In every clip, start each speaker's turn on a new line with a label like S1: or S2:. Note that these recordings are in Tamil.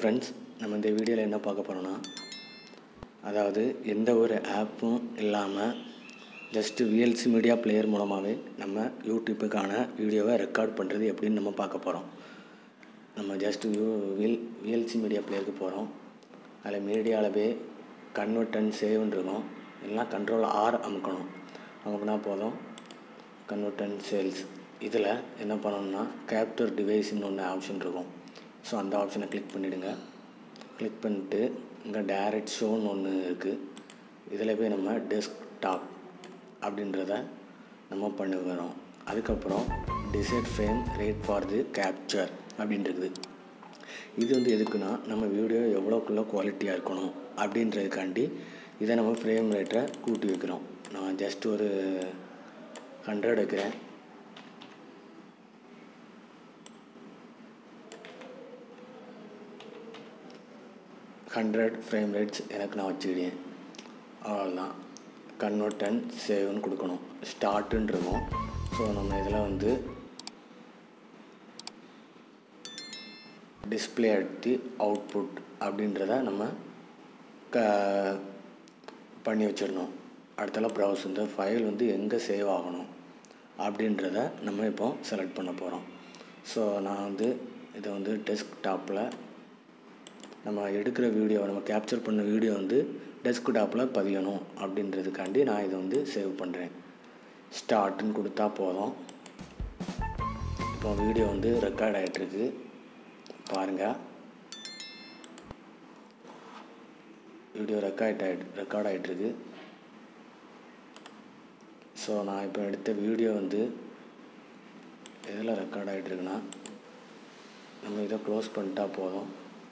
S1: ஃப்ரெண்ட்ஸ் நம்ம இந்த வீடியோவில் என்ன பார்க்க போகிறோன்னா அதாவது எந்த ஒரு ஆப்பும் இல்லாமல் ஜஸ்ட்டு விஎல்சி மீடியா பிளேயர் மூலமாகவே நம்ம யூடியூப்புக்கான வீடியோவை ரெக்கார்ட் பண்ணுறது எப்படின்னு நம்ம பார்க்க போகிறோம் நம்ம just you will VLC media பிளேயருக்கு போகிறோம் அதில் மீடியாவில் போய் கன்வெர்ட் அண்ட் சேவ்னு இருக்கும் இல்லைனா கண்ட்ரோல் ஆர் அமுக்கணும் அமுக்குனா போதும் கன்வெர்ட் அண்ட் சேல்ஸ் இதில் என்ன பண்ணணும்னா கேப்டர் டிவைஸ்னு ஒன்று ஆப்ஷன் இருக்கும் ஸோ அந்த ஆப்ஷனை கிளிக் பண்ணிவிடுங்க கிளிக் பண்ணிட்டு இங்கே டேரக்ட் ஷோன்னு ஒன்று இருக்குது இதில் போய் நம்ம டெஸ்க்டாப் அப்படின்றத நம்ம பண்ணுகிறோம் அதுக்கப்புறம் decide frame rate for the capture அப்படின்றது இது வந்து எதுக்குன்னா நம்ம வீடியோ எவ்வளோக்குள்ள குவாலிட்டியாக இருக்கணும் அப்படின்றதுக்காண்டி இதை நம்ம ஃப்ரேம் ரேட்டை கூட்டி வைக்கிறோம் நான் ஜஸ்ட் ஒரு ஹண்ட்ரட் வைக்கிறேன் ஹண்ட்ரட் ஃப்ரேம் ரேட்ஸ் எனக்கு நான் வச்சுக்கிட்டேன் அவ்வளோதான் கன்வெர்ட் அண்ட் சேவ்னு கொடுக்கணும் ஸ்டார்ட்டுன்னு இருக்கும் ஸோ நம்ம இதில் வந்து டிஸ்பிளே அட் தி அவுட்புட் அப்படின்றத நம்ம க பண்ணி வச்சிடணும் அடுத்தால ப்ரௌஸ் இந்த ஃபைல் வந்து எங்கே சேவ் ஆகணும் அப்படின்றத நம்ம இப்போ செலக்ட் பண்ண போகிறோம் ஸோ நான் வந்து இதை வந்து டெஸ்க்டாப்பில் நம்ம எடுக்கிற வீடியோ நம்ம கேப்சர் பண்ண வீடியோ வந்து டெஸ்க்டாப்பில் பதியணும் அப்படின்றதுக்காண்டி நான் இதை வந்து சேவ் பண்ணுறேன் ஸ்டார்ட்னு கொடுத்தா போதும் இப்போ வீடியோ வந்து ரெக்கார்ட் ஆகிட்டுருக்கு பாருங்கள் வீடியோ ரெக்கார்ட் ஆகிட்டு ரெக்கார்ட் ஆகிட்டுருக்கு ஸோ நான் இப்போ எடுத்த வீடியோ வந்து எதில் ரெக்கார்ட் ஆகிட்டுருக்குன்னா நம்ம இதை க்ளோஸ் பண்ணிட்டா போதும்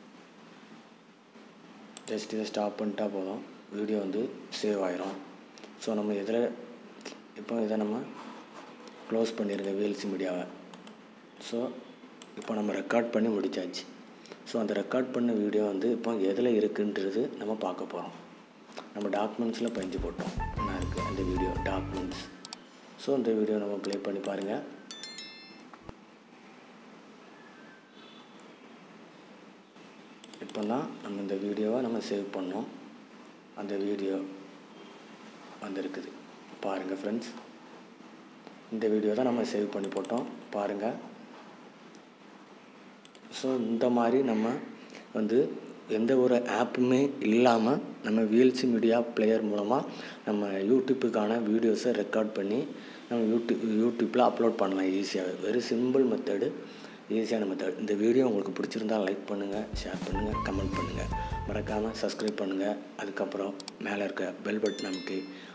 S1: ஜஸ்ட் இதை ஸ்டாப் பண்ணிட்டா போதும் வீடியோ வந்து சேவ் ஆயிரும் ஸோ நம்ம இதில் இப்போ இதை நம்ம க்ளோஸ் பண்ணிடுங்க விஎல்சி மீடியாவை ஸோ இப்போ நம்ம ரெக்கார்ட் பண்ணி முடித்தாச்சு ஸோ அந்த ரெக்கார்ட் பண்ண வீடியோ வந்து இப்போ எதில் இருக்குன்றது நம்ம பார்க்க போகிறோம் நம்ம டாக்குமெண்ட்ஸில் பஞ்சு போட்டோம் என்ன இருக்குது அந்த வீடியோ டாக்குமெண்ட்ஸ் ஸோ அந்த வீடியோ நம்ம ப்ளே பண்ணி பாருங்கள் இப்போ தான் நம்ம இந்த வீடியோவை நம்ம சேவ் பண்ணோம் அந்த வீடியோ வந்திருக்குது பாருங்கள் ஃப்ரெண்ட்ஸ் இந்த வீடியோ தான் நம்ம சேவ் பண்ணி போட்டோம் பாருங்கள் ஸோ இந்த மாதிரி நம்ம வந்து எந்த ஒரு ஆப்புமே இல்லாமல் நம்ம விஎல்சி மீடியா பிளேயர் மூலமாக நம்ம யூடியூப்புக்கான வீடியோஸை ரெக்கார்ட் பண்ணி நம்ம யூடியூப் யூடியூப்பில் அப்லோட் பண்ணலாம் ஈஸியாக வெரி சிம்பிள் மெத்தடு ஈஸியான மெத்தட் இந்த வீடியோ உங்களுக்கு பிடிச்சிருந்தால் லைக் பண்ணுங்கள் ஷேர் பண்ணுங்கள் கமெண்ட் பண்ணுங்கள் மறக்காமல் சப்ஸ்கிரைப் பண்ணுங்கள் அதுக்கப்புறம் மேலே இருக்க பெல் பட்டன் அமைக்கி